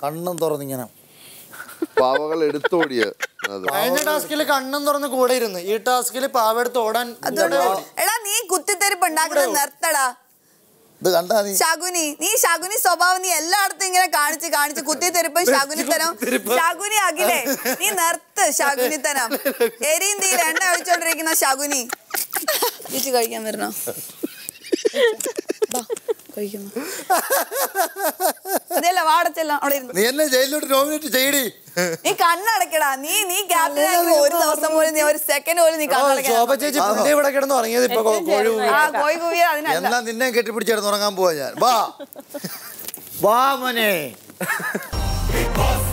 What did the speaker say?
കണ്ണും തുറന്നിങ്ങനെ പാവകൾ എടുത്തോടിയ അത് കഴിഞ്ഞ ടാസ്കിൽ കണ്ണും തുറന്ന് കൂടെ ഇരുന്ന് ഈ ടാസ്കിൽ പാവെടുത്ത് ഓടാൻ അതുകൊണ്ട് എടാ നീ കുത്തിത്തെരിപ്പ് ഉണ്ടാക്കുന്നത് നിർത്തടാ ഇത് കണ്ടാ നീ ശകുനി നീ ശകുനി സ്വഭാവം നീ എല്ലായിടത്തും ഇങ്ങനെ കാണിച്ച് കാണിച്ച് കുത്തിത്തെരിപ്പും ശകുനിത്തരം ശകുനി അഖിലേ നീ നിർത്ത് ശകുനിത്തരം എരിയും തീ എണ്ണ ഒഴിച്ചോണ്ടിരിക്കുന്ന ശകുനി ചേച്ചി കഴിക്കാൻ വരണോ ബാ, കഴിക്കുന്നു അതെയല്ല വാടച്ചെല്ലാം അവിടെ ഇരുന്നു നീ എന്നെ ജയിലിലോട്ട് നോമിനേറ്റ് ചെയ്യടി നീ കണ്ണടക്കടാ നീ നീ ക്യാപ്റ്റൻ ഒരു ദിവസം പോലും നീ ഒരു സെക്കൻഡ് പോലും നീ ഓ, കണ്ണടക്കണം ശോഭ ചേച്ചി പുള്ളി ഇവിടെ കിടന്ന് ഉറങ്ങിയത് ഇപ്പൊ കോ- കോഴി കൂവി. ആ കോയി കൂവിയ അതിനല്ല എന്നാ നിന്നെ കെട്ടിപ്പിടിച്ചെടുത്ത് ഉറങ്ങാൻ പോവാ ഞാൻ വാ വാ മോനെ Big boss,